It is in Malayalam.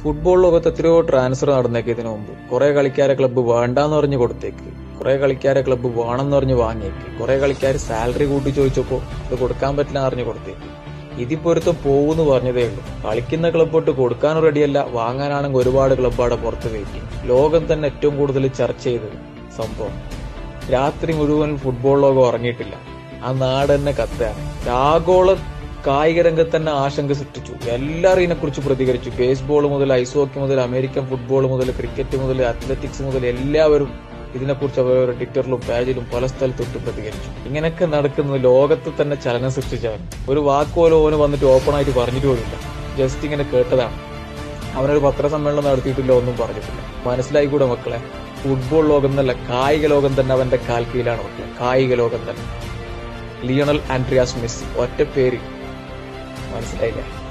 ഫുട്ബോൾ ലോകത്ത് എത്രയോ ട്രാൻസ്ഫർ നടന്നേക്ക് ഇതിനു മുമ്പ് കുറെ കളിക്കാരെ ക്ലബ്ബ് വേണ്ടാന്ന് പറഞ്ഞ് കൊടുത്തേക്ക് കുറെ കളിക്കാരെ ക്ലബ്ബ് വേണമെന്ന് പറഞ്ഞ് വാങ്ങിയേക്ക് കുറെ കളിക്കാർ സാലറി കൂട്ടി ചോദിച്ചപ്പോ അത് കൊടുക്കാൻ പറ്റില്ല അറിഞ്ഞു കൊടുത്തേക്ക് ഇതിപ്പോ ഒരുത്തം പോവെന്ന് പറഞ്ഞതേ ഉള്ളൂ കളിക്കുന്ന ക്ലബ്ബോട്ട് കൊടുക്കാനും റെഡിയല്ല വാങ്ങാനാണെങ്കിൽ ഒരുപാട് ക്ലബ്ബാടെ പുറത്ത് കയറ്റി ലോകം തന്നെ ഏറ്റവും കൂടുതൽ ചർച്ച ചെയ്തത് സംഭവം രാത്രി മുഴുവൻ ഫുട്ബോൾ ലോകം ഉറങ്ങിയിട്ടില്ല ആ നാട് തന്നെ കത്തുകയാണ് ആഗോള കായിക രംഗത്ത് തന്നെ ആശങ്ക സൃഷ്ടിച്ചു എല്ലാവരും ഇതിനെക്കുറിച്ച് പ്രതികരിച്ചു ബേസ്ബോൾ മുതൽ ഐസ് ഹോക്കി മുതൽ അമേരിക്കൻ ഫുട്ബോൾ മുതൽ ക്രിക്കറ്റ് മുതൽ അത്ലറ്റിക്സ് മുതൽ എല്ലാവരും ഇതിനെക്കുറിച്ച് അവരുടെ ട്വിറ്ററിലും പേജിലും പല സ്ഥലത്തൊട്ട് പ്രതികരിച്ചു ഇങ്ങനെയൊക്കെ നടക്കുന്നത് ലോകത്ത് തന്നെ ചലനം സൃഷ്ടിച്ചവൻ ഒരു വാക്ക് പോലും ഓന് വന്നിട്ട് ഓപ്പൺ ആയിട്ട് പറഞ്ഞിട്ട് പോലുമില്ല ജസ്റ്റ് ഇങ്ങനെ കേട്ടതാണ് അവനൊരു പത്രസമ്മേളനം നടത്തിയിട്ടില്ല ഒന്നും പറഞ്ഞിട്ടില്ല മനസ്സിലായിക്കൂടെ മക്കളെ ഫുട്ബോൾ ലോകം എന്നല്ല കായിക ലോകം തന്നെ അവന്റെ കാൽ കീഴിലാണ് മക്കളെ കായിക ലോകം തന്നെ ലിയണൽ ആൻഡ്രിയാസ് മെസ്സി ഒറ്റ പേര് മനസ്സിലായില്ലേ